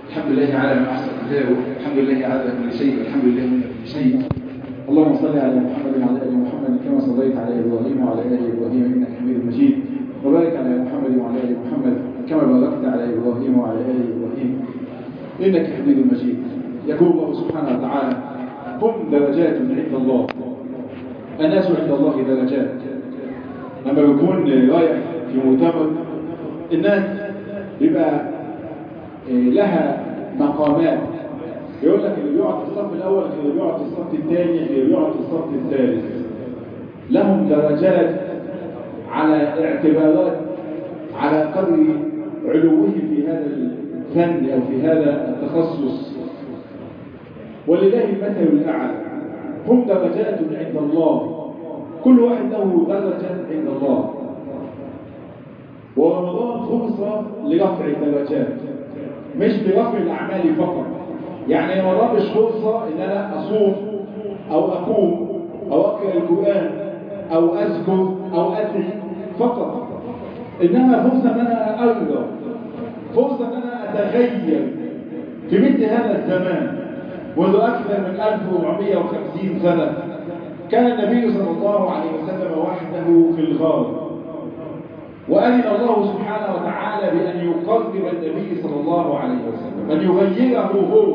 الحمد لله على ما أحسن كتابه الحمد لله على كل شيء والحمد لله من كل شيء اللهم صل على محمد وعلى ال محمد كما صليت على ابراهيم وعلى ال ابراهيم انك حميد مجيد وبارك على محمد وعلى ال محمد كما باركت على ابراهيم وعلى ال ابراهيم انك حميد مجيد يقول الله سبحانه وتعالى هم درجات عند الله الناس عند الله درجات لما بيكون رايح في مؤتمر الناس بيبقى لها مقامات يقول لك اللي بيقعد في الصف الاول اللي بيقعد في الصف الثاني اللي بيقعد في الصف الثالث لهم درجات على اعتبارات على قدر علوهم في هذا الفن او في هذا التخصص ولله المثل الاعلى هم درجات عند الله كل واحد له درجه عند الله ورمضان فرصه لرفع الدرجات مش لرفع الاعمال فقط يعني رمضان مش فرصة ان انا اصوم او اقوم او اقرأ القرآن او اسجد او ادعي فقط انما فرصة ان انا ارضى فرصة ان انا اتغير في مثل هذا الزمان منذ اكثر من 1450 سنة كان النبي صلى الله عليه وسلم وحده في الغار وأذن الله سبحانه وتعالى بأن يقرب النبي صلى الله عليه وسلم أن يغيره هو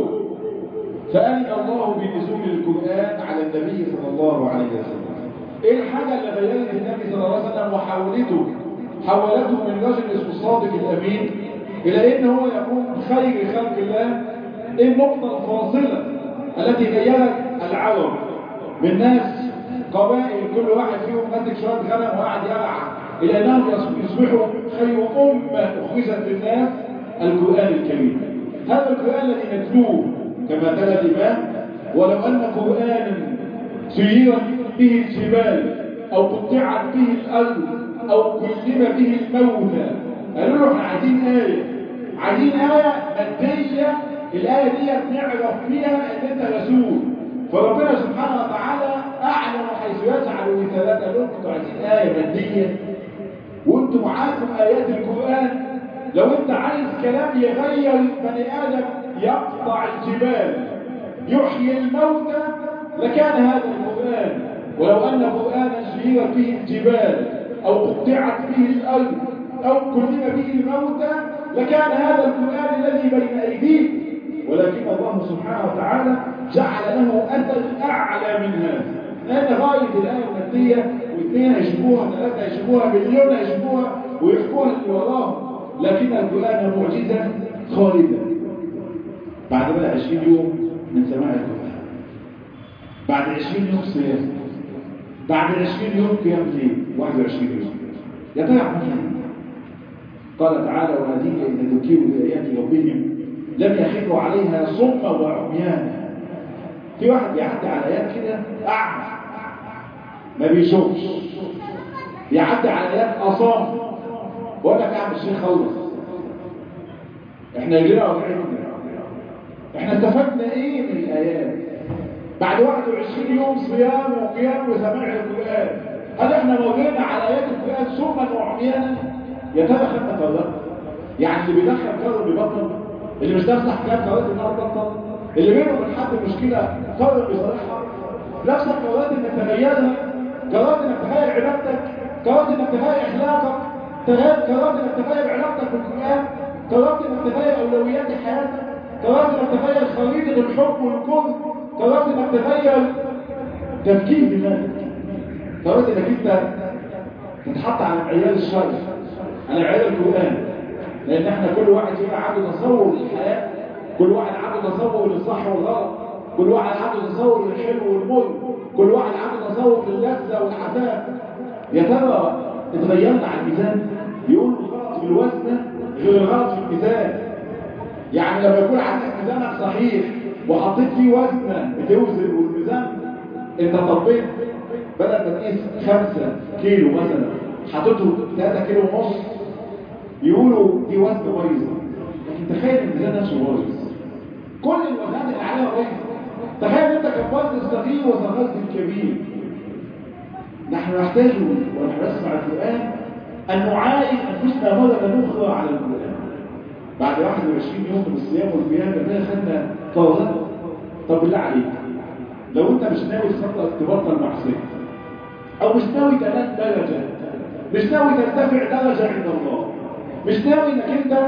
فأذن الله بنزول القرآن على النبي صلى الله عليه وسلم إيه الحاجة اللي غيرت النبي صلى الله عليه وسلم وحولته حولته من رجل اسمه الصادق الأمين إلى إن هو يكون خير خلق الله إيه النقطة الفاصلة التي غيرت العرب من ناس قبائل كل واحد فيهم ماسك شوية غنم وقاعد يرعى إلى أنهم يصبحوا خير أمة أخرجت للناس القرآن الكريم هذا القرآن الذي نتلوه كما قال الإمام ولو أن قرآنا سيرت به الجبال أو قطعت به الأرض أو كلم به الموتى قالوا له احنا عايزين آية عايزين آية مادية الآية دي نعرف فيها أن أنت رسول فربنا سبحانه وتعالى أعلم حيث يجعل وثلاثة قالوا انتوا عايزين آية مادية وانتوا معاكم آيات القرآن لو انت عايز كلام يغير بني آدم يقطع الجبال يحيي الموتى لكان هذا القرآن ولو أن قرآنا سيرت به الجبال أو قطعت به الأرض أو كلم به الموتى لكان هذا القرآن الذي بين أيديكم ولكن الله سبحانه وتعالى جعل له أثر أعلى من هذا لأن غاية الآية المادية واثنين هيشوفوها ثلاثة هيشوفوها مليون هيشوفوها ويحكوها اللي وراهم لكن القرآن معجزة خالدة بعد بقى 20 يوم من سماع القرآن بعد 20 يوم صيام بعد 20 يوم قيام ليل 21 يوم يا ترى مين قال تعالى وهذه إذا ذكروا بآيات ربهم لم يخفوا عليها صما وعميانا في واحد بيعدي على آيات كده أعمى ما بيشوفش بيعدي على آيات أصام بقول لك يا عم الشيخ خلص احنا جينا وقعنا احنا استفدنا ايه من الآيات بعد 21 يوم صيام وقيام وسماع القرآن هل احنا موجودين على آيات القرآن سما وعميانا يا ترى خدنا قرار يعني اللي بيدخل قرار بيبطل اللي مش داخل حكايات قرارات النار بطل اللي بينه وبين حد مشكلة قرر بيصالحها نفسك قرارات انك تغيرها قرارات انك تغير عبادتك قرارات انك تغير اخلاقك قرارات انك تغير علاقتك بالقرآن قرارات انك تغير اولويات حياتك قرارات انك تغير خريطة الحب والكره قرارات انك تغير تفكير دماغك قرارات انك انت تتحط على عيال الشر على عيال القرآن لان احنا كل واحد فينا عنده تصور للحياة كل واحد عنده تصور للصح والغلط كل واحد عنده تصور للحلو والمر كل واحد عنده تصور للذة والعذاب يا ترى اتغيرنا على الميزان يقول الغلط في الوزن غير الغلط في الميزان يعني لما يكون عندك ميزانك صحيح وحطيت فيه وزنة بتوزن والميزان انت طبيت بدل ما تقيس خمسة كيلو مثلا حطيته 3 كيلو ونص يقولوا دي وزن بايظه لكن تخيل الميزان نفسه بايظ كل الوزنات اللي عليها بايظه تخيل انت كبرت الصغير وصغرت الكبير نحن نحتاج ونحن نسمع القرآن أن نعاين أنفسنا مرة أخرى على القرآن بعد 21 يوم من الصيام والقيام ده خدنا فوزات طب بالله عليك لو انت مش ناوي تخطط تبطل معصيه او مش ناوي تنال درجه مش ناوي ترتفع درجه عند الله مش ناوي انك انت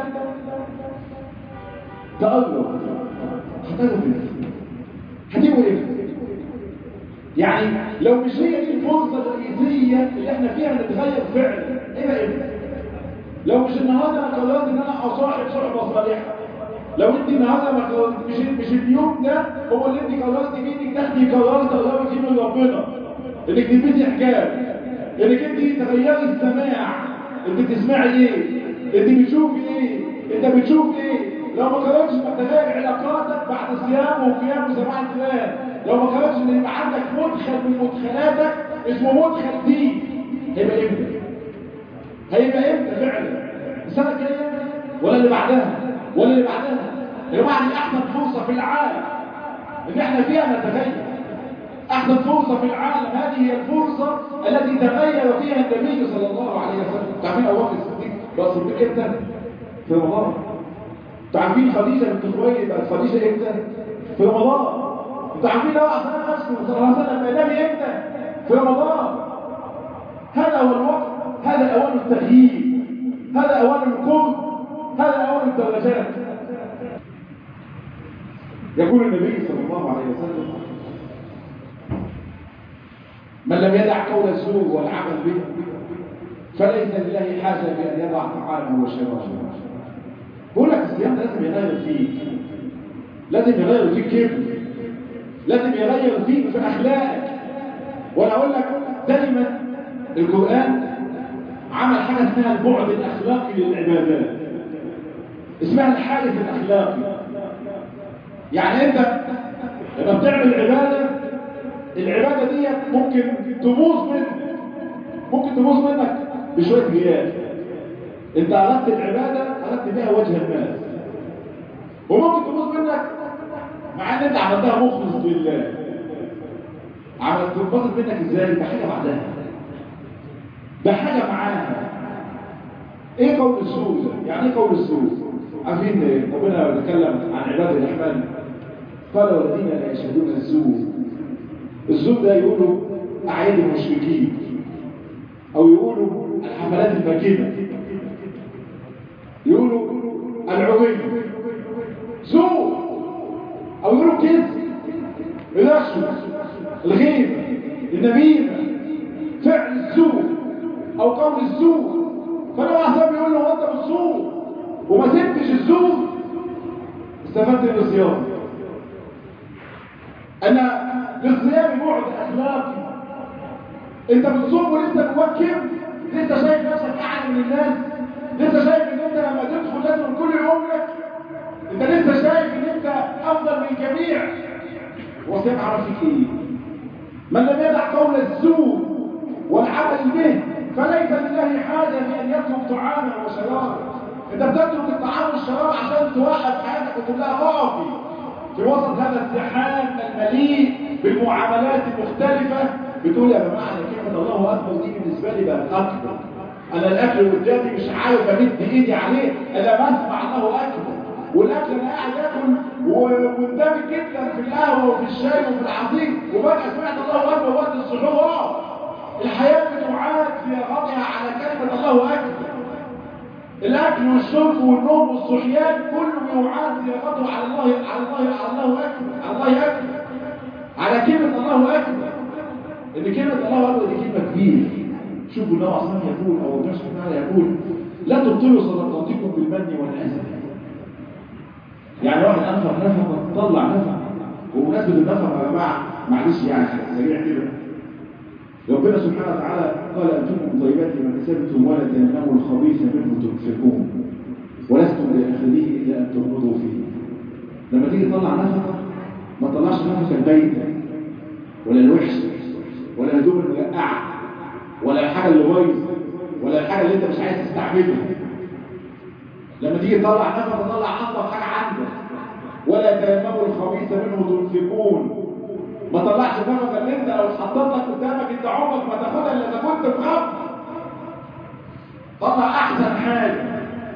تقرب هتقرب ايه هتقول ايه يعني لو مش هي دي الفرصه الرئيسيه اللي احنا فيها نتغير فعلا ايه بقى ايه لو مش النهارده انا قررت ان انا اصاحب صحبه صالحه لو انت النهارده ما قررت مش مش اليوم ده هو اللي انت قررت فيه انك تاخدي قرار تقربي فيه من ربنا انك تلبسي حجاب انك انت تغيري السماع انت بتسمعي ايه انت بتشوفي ايه انت بتشوف ايه لو ما قررتش انك تغير علاقاتك بعد صيام وقيام وسماع القران لو ما قررتش ان يبقى عندك مدخل من مدخلاتك اسمه مدخل دين هيبقى امتى هيبقى امتى فعلا السنه الجايه ولا اللي بعدها ولا اللي بعدها يا جماعه دي احسن فرصه في العالم ان احنا فيها نتغير احسن فرصه في العالم هذه هي الفرصه التي تغير فيها النبي صلى الله عليه وسلم تعرفين ابو بكر الصديق بقى صديق امتى في رمضان تعرفين خديجه بنت خويلد بقت خديجه امتى في رمضان انتوا عارفين هو اصلا نفسه صلى الله عليه وسلم بقى نبي امتى في رمضان هذا هو الوقت هذا اوان التغيير هذا اوان القرب هذا اوان الدرجات يقول النبي صلى الله عليه وسلم من لم يدع قول الزور والعمل به فليس لله حاجة بأن يضع طعامه وشرابه بقول لك الصيام لازم يغير فيك لازم يغير فيك كيف لازم يغير فيك في أخلاقك وأنا أقول لك دايما القرآن عمل حاجة اسمها البعد الأخلاقي للعبادات اسمها الحادث الأخلاقي يعني أنت لما بتعمل عبادة العبادة دي ممكن تبوظ منك ممكن تبوظ منك بشوية غياب انت أردت العبادة أردت بها وجه الناس وممكن تبوظ منك مع ان انت عملتها مخلص لله عملت تنبسط منك ازاي بحاجة بعدها بحاجة معاها ايه قول السوء ده؟ يعني ايه قول السوء عارفين ربنا بيتكلم عن عباد الرحمن قال والذين لا يشهدون الزور الزور ده يقولوا اعياد المشركين او يقولوا الحفلات الماكنه يقولوا العري زور او يقولوا كذب الاشهر الغيبه النميمه فعل الزور او قول الزور فانا واحد بيقول له انت بالزور وما سبتش الزور استفدت من الصيام انا للصيام بعد اخلاقي انت بتصوم ولسه جواك كبر لسه شايف نفسك اعلى من الناس لسه شايف ان انت لما تدخل لازم كل يوم لك انت لسه شايف ان انت افضل من الجميع هو صيام عرف فيك ايه من لم يدع قول الزور والعمل به فليس لله حاجه بان يترك طعاما وشرابا انت بتترك الطعام والشراب عشان توقف حياتك كلها ضعفي في وسط هذا الزحام المليء بالمعاملات المختلفة بتقول يا جماعة أنا كلمة الله أكبر دي بالنسبة لي بقت أكبر أنا الأكل قدامي مش عارف أمد إيدي عليه أنا بسمع الله أكبر والأكل أنا قاعد آكل وقدامي جدا في القهوة وفي الشاي وفي العصير وبقى سمعت الله أكبر وقت السحور الحياة بتعاد صياغتها على كلمة الله أكبر الاكل والشرب والنوم والصحيان كله بيعاد صياغته على الله على الله على الله اكبر على الله اكبر على كلمه الله اكبر ان كلمه الله اكبر دي كلمه كبيره شوفوا النبي اصلا يقول او الله سبحانه وتعالى يقول لا تبطلوا صدقاتكم بالمن والاذى يعني واحد انفق نفقه طلع نفقه وبمناسبه النفقه يا جماعه معلش يعني سريع كده ربنا سبحانه وتعالى قال أنتم طيبات ما كسبتم ولا تناموا الخبيث منه تنفقون ولستم لأخذيه إلا أن تغمضوا فيه لما تيجي تطلع نفقة ما تطلعش نفقة البيتة ولا الوحشة ولا الهدوم المرقعة ولا الحاجة اللي بايظة ولا الحاجة اللي انت مش عايز تستعملها لما تيجي تطلع نفقة تطلع أنظف حاجة عندك ولا تناموا الخبيث منه تنفقون ما طلعش نفقه اللي انت لو اتحطت لك قدامك انت عمرك ما تاخدها الا اذا كنت مخاف طلع احسن حاجه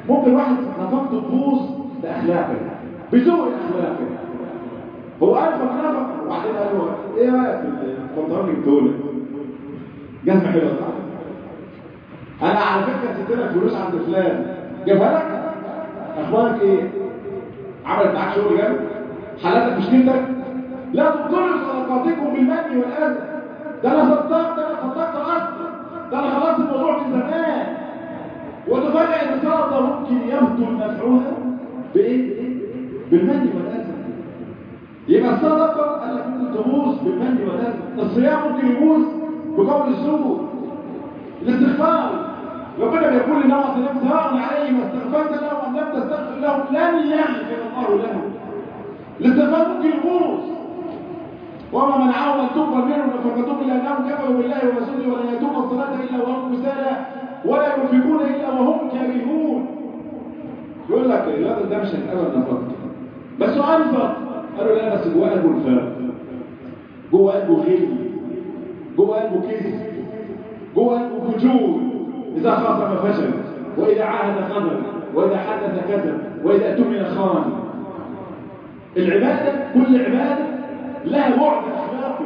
ممكن واحد نفقته تبوظ باخلاقه بسوء اخلاقه هو انفق نفق وبعدين قال له ايه رايك في البنطلون اللي جبته جزمه حلوه صح انا على فكره سبت لك فلوس عند فلان جابها لك اخبارك ايه عملت معاك شغل جامد حلتك مشكلتك لا تبطلوا صدقاتكم بالمن والاذى ده انا صدقت ده انا صدقت اصلا ده انا خلصت الموضوع من زمان وتفاجئ ان الصدقه ممكن يبطل نفعها بايه بالمن والاذى يبقى الصدقه قال لك ممكن تبوظ بالمن والاذى الصيام ممكن يبوظ بقول الزور الاستغفار ربنا بيقول لنا وسلم سواء عليهم استغفرت لهم ام لم تستغفر لهم لن يغفر الله لهم الاستغفار ممكن يبوظ وما منعهم ان تقبل منهم نفقتهم الا انهم كفروا بالله ورسوله ولا ياتون الصلاه الا وهم كسالى ولا ينفقون الا وهم كارهون يقول لك الراجل ده مش هيتقبل نفقته بس هو انفق قالوا لا بس جوه قلبه نفاق جوه قلبه غل جوه قلبه كذب جوه قلبه فجور إذا خاصم فشل وإذا عاهد خذل وإذا حدث كذب وإذا اؤتمن خان العبادة كل عبادة لها بعد أخلاقي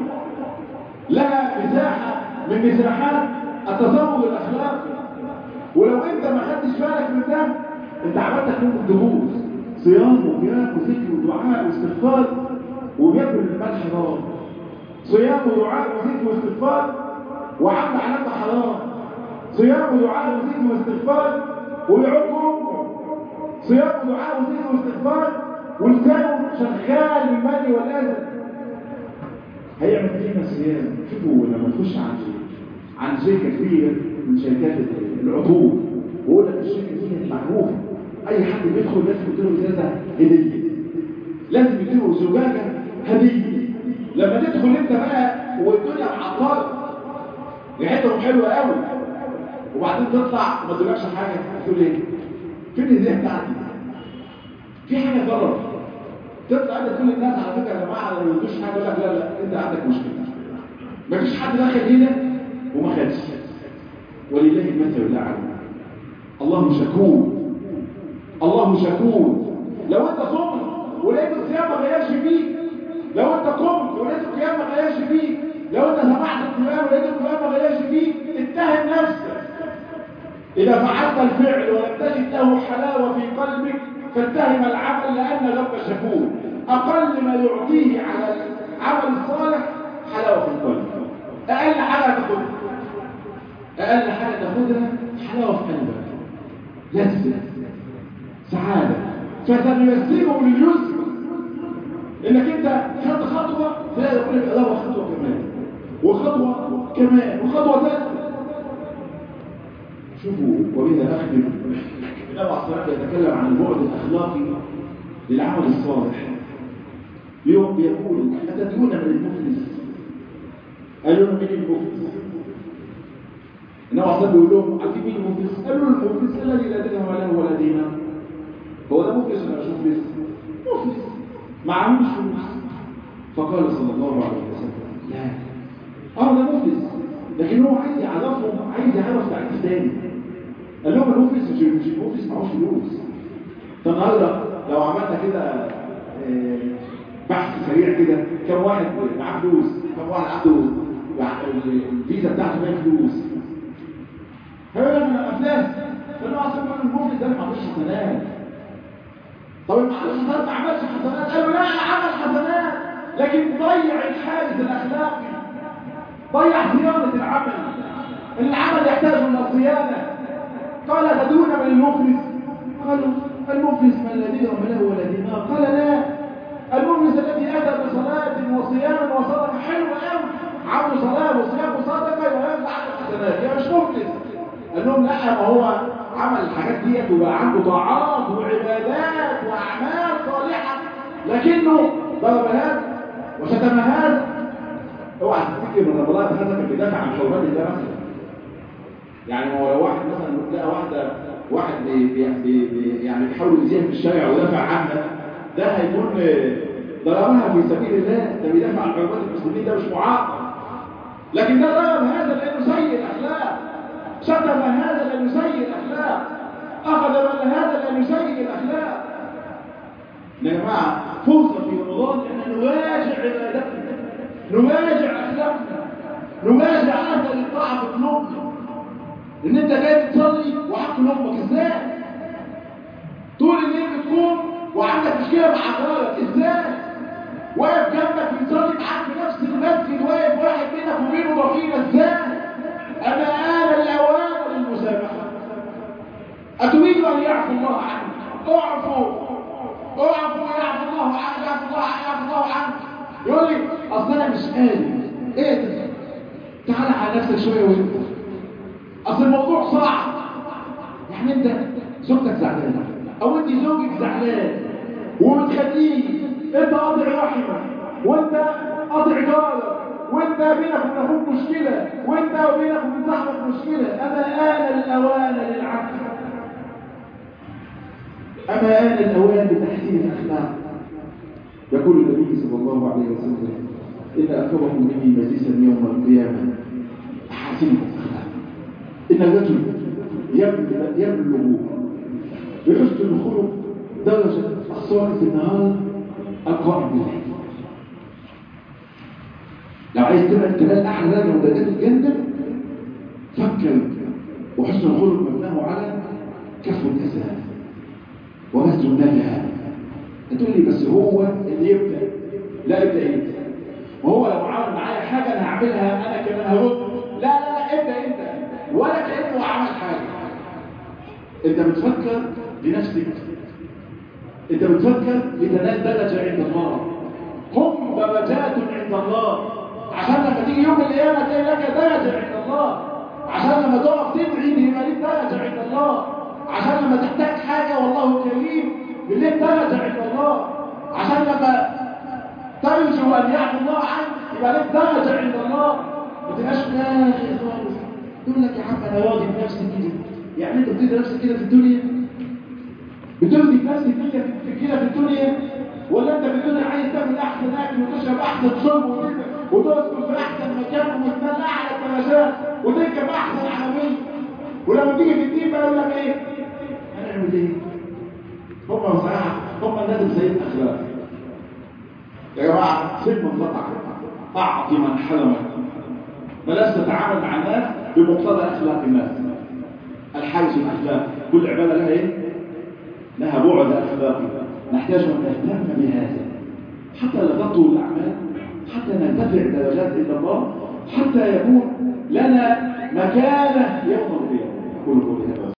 لها مساحة من مساحات التصور الأخلاقي ولو أنت ما خدتش بالك من ده أنت عبادتك ممكن تبوظ صيام وقيام وذكر ودعاء واستغفار وبياكل الملح نار صيام ودعاء وذكر واستغفار وعمل علامة حرام صيام ودعاء وذكر واستغفار ويعقوا صيام ودعاء وذكر واستغفار ولسانه شغال بالمال والاذى هيعمل فينا صيام شوفوا لما تخش عن عن شركه كبيره من شركات العطور ويقول لك الشركه دي معروفه اي حد بيدخل لازم يديله ازازه هديه لازم يديله زجاجه هديه لما تدخل انت بقى والدنيا معطله ريحتهم حلوه قوي وبعدين تطلع ما تقولكش حاجه تقول ايه فين الهديه بتاعتي في حاجه غلط تطلع انت تقول للناس على فكره يا جماعه لو ما يدوش حاجه يقول لك لا لا انت عندك مشكله مفيش حد دخل هنا وما خدش ولله المثل الاعلى الله شكور الله شكور لو انت صمت ولقيت الصيام ما غيرش فيك لو انت قمت ولقيت القيام ما غيرش فيك لو انت سمعت القرآن ولقيت القرآن ما غيرش فيك اتهم نفسك إذا فعلت الفعل ولم تجد له حلاوة في قلبك فاتهم العمل لأن رب شكور أقل ما يعطيه على العمل الصالح حلاوة في القلب أقل حاجة تاخدها أقل حاجة تاخدها حلاوة في قلبك لذة سعادة فسنيسره لليسر انك انت خدت خطوة تلاقي يقول لك الله خطوة كمان وخطوة كمان وخطوة ثالثة شوفوا وبها أخدم النبي عليه الصلاة يتكلم عن البعد الأخلاقي للعمل الصالح يوم بيقول أتدرون من المفلس قالوا من المفلس النبي عليه بيقول لهم عارفين مين المفلس قالوا المفلس الذي لا درهم له ولا دينار هو ده مفلس ولا مش مفلس مفلس معهوش فلوس فقال صلى الله عليه وسلم لا اه ده مفلس لكن هو عايز يعرفهم عايز يعرف تعريف تاني قال لهم المفلس مش مش المفلس معهوش فلوس فالنهارده لو عملنا كده بحث سريع كده كم واحد معاه فلوس كم واحد عنده الفيزا بتاعته فيها فلوس هيقول لك انا افلاس فانا اصلا المفلس ده ما عندوش حسنات طب ما عملش ما عملش حسنات قالوا لا انا عمل حسنات لكن ضيع الحارس الاخلاقي ضيع صيانه العمل العمل يحتاج الى صيانه قال تدون من المفلس قالوا المفلس من الذي درهم له ولا دينار قال لا المفلس الذي اتى بصلاه وصيام وصدقه حلوه قوي عنده صلاه وصيام وصدقه وينفع عنده حسنات يا مش مفلس قال لهم لا ما هو عمل الحاجات ديت وبقى عنده طاعات وعبادات واعمال صالحه لكنه ضرب هذا وشتم هذا اوعى تفتكر ان الله هذا كان بيدافع عن حرمات الله مثلا يعني ما هو لو واحد مثلا لقى واحده واحد بي بي بي يعني بيحاول يزيها في الشارع ويدافع عنها ده هيكون ضربها في سبيل الله ده بيدافع عن حرمات المسلمين ده مش معاقب لكن ده ضرب هذا لانه سيء الاخلاق شتم هذا لانه سيء الاخلاق أخذ من هذا لا يسيء الأخلاق يا جماعة فرصة في رمضان أن نواجع عبادتنا نواجع أخلاقنا نواجع أهل الطاعة في قلوبنا إن أنت جاي تصلي وعقل أمك إزاي؟ طول الليل بتقوم وعندك مشكلة مع جارك إزاي؟ واقف جنبك بيصلي معاك في نفس المسجد واقف واحد بينك وبينه ضغينة إزاي؟ أما آن الأوان للمسامحة أتريد أن يعفو الله عنك اعفوا اعفوا يعفو الله عنك يعفو الله عنك يعفو الله عنك يقول لي أصل أنا مش قادر إيه ده؟ تعالى على نفسك شوية وانت أصل الموضوع صعب يعني أنت زوجتك زعلانة أو أنت زوجك زعلان ومتخليه أنت قاطع رحمة وأنت قاطع جارك وانت بينك وبين اخوك مشكله وانت وبينك وبين صاحبك مشكله اما ان الاوان للعفو اما ان الاوان لتحسين الاخلاق يقول النبي صلى الله عليه وسلم ان اكرمكم مني مجلسا يوم القيامه احاسنكم الاخلاق ان الرجل يبلغ بحسن الخلق درجه الصائم في النهار القائم بالليل لو عايز تبقى تبقى احلى درجه من درجات الجنه فكر وحسن الخلق مبناه على كف الاسلام وبذل النجاه تقول لي بس هو اللي يبدا لا ابدا انت وهو لو عمل معايا حاجه انا هعملها انا كمان هرد لا لا لا ابدا انت ولا كانه عمل حاجه انت بتفكر لنفسك انت بتفكر لتنال درجه عند الله هم درجات عند الله عشان لما تيجي يوم القيامة تلاقي لك درجة عند الله عشان لما تقف تدعي يبقى لك درجة عند الله عشان لما تحتاج حاجة والله كريم لك درجة عند الله عشان لما ترجو أن يعفو الله عنك يبقى لك درجة عند الله ما تبقاش داخل خالص يقول لك يا عم أنا راضي بنفسي كده يعني أنت بتدي نفسك كده في الدنيا بترضي بنفسك كده كده في الدنيا ولا انت في الدنيا عايز تاكل احسن اكل وتشرب احسن شرب وتبقى وتسكن في احسن مكان وتنال اعلى الدرجات وتركب احسن عربيه ولما تيجي في الدين بقى يقول لك ايه هنعمل ايه هم بصراحه هم الناس اللي سيئين اخلاق يا جماعه سيب من قطع اعطي من حلمك بلاش تتعامل مع الناس بمقتضى اخلاق الناس الحيث الاخلاق كل عباده لها ايه لها بعد اخلاقي نحتاج ان نهتم بهذا حتى لا تطول الاعمال حتى نرتفع درجات عند الله حتى يكون لنا مكانه يوم القيامه كل قولي هذا